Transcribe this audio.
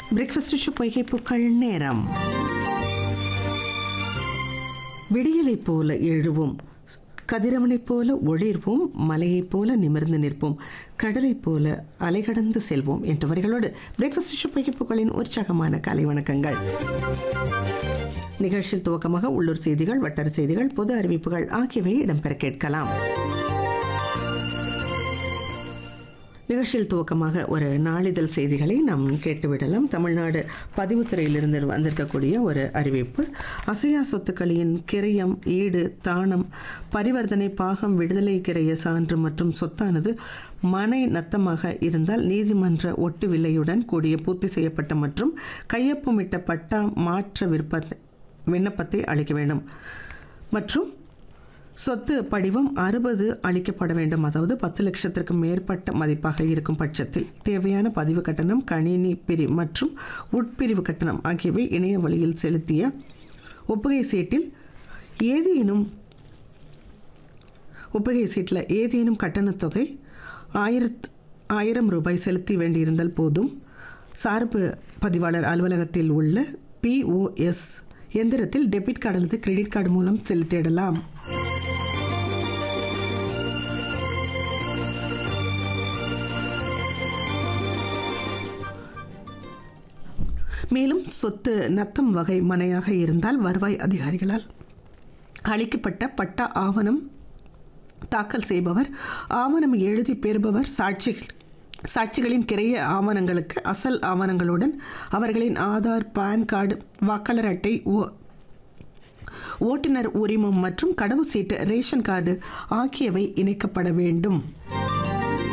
breakfast பொய்கை பூக்கள் நேரம் விடியலைப் போல எழுவோம் கதிரவனைப் போல ஒளிர்வோம் மலையைப் போல நிமிர்ந்து நிற்போம் கடலைப் போல அலைகடந்து செல்வோம் என்ற வரிகளோடு பிரேக்ஃபாஸ்ட் பொய்கைப்புகளின் உற்சாகமான காலை வணக்கங்கள் நிகழ்ச்சியில் துவக்கமாக உள்ளூர் செய்திகள் வட்டார செய்திகள் பொது அறிவிப்புகள் ஆகியவை இடம்பெற கேட்கலாம் நிகழ்ச்சியில் துவக்கமாக ஒரு நாளிதழ் செய்திகளை நாம் கேட்டுவிடலாம் தமிழ்நாடு பதிவுத்துறையிலிருந்து வந்திருக்கக்கூடிய ஒரு அறிவிப்பு அசையா சொத்துக்களின் கிரயம் ஈடு தானம் பரிவர்த்தனை பாகம் விடுதலை கிரைய சான்று மற்றும் சொத்தானது மனை நத்தமாக இருந்தால் நீதிமன்ற ஒட்டு விலையுடன் கூடிய பூர்த்தி செய்யப்பட்ட மற்றும் கையொப்பமிட்ட பட்டா மாற்ற விருப்ப விண்ணப்பத்தை அளிக்க வேண்டும் மற்றும் சொத்து படிவம் அறுபது அளிக்கப்பட வேண்டும் அதாவது பத்து லட்சத்திற்கு மேற்பட்ட மதிப்பாக இருக்கும் பட்சத்தில் தேவையான பதிவு கட்டணம் கணினி பிரி மற்றும் உட்பிரிவு கட்டணம் ஆகியவை இணைய வழியில் செலுத்திய ஒப்புகை சீட்டில் ஏதேனும் ஒப்புகை சீட்டில் ஏதேனும் கட்டணத்தொகை ஆயிரத் ஆயிரம் ரூபாய் செலுத்தி வேண்டியிருந்தால் போதும் சார்பு பதிவாளர் அலுவலகத்தில் உள்ள பிஓஎஸ் எந்திரத்தில் டெபிட் கார்டு அல்லது கிரெடிட் கார்டு மூலம் செலுத்திடலாம் மேலும் சொத்து நத்தம் வகை மனையாக இருந்தால் வருவாய் அதிகாரிகளால் அளிக்கப்பட்ட பட்டா ஆவணம் தாக்கல் செய்பவர் ஆவணம் எழுதி பெறுபவர் சாட்சிகள் சாட்சிகளின் கிரைய ஆவணங்களுக்கு அசல் ஆவணங்களுடன் அவர்களின் ஆதார் பான் கார்டு வாக்காளர் அட்டை ஓ ஓட்டுநர் உரிமம் மற்றும் கடவு சீட்டு ரேஷன் கார்டு ஆகியவை இணைக்கப்பட வேண்டும்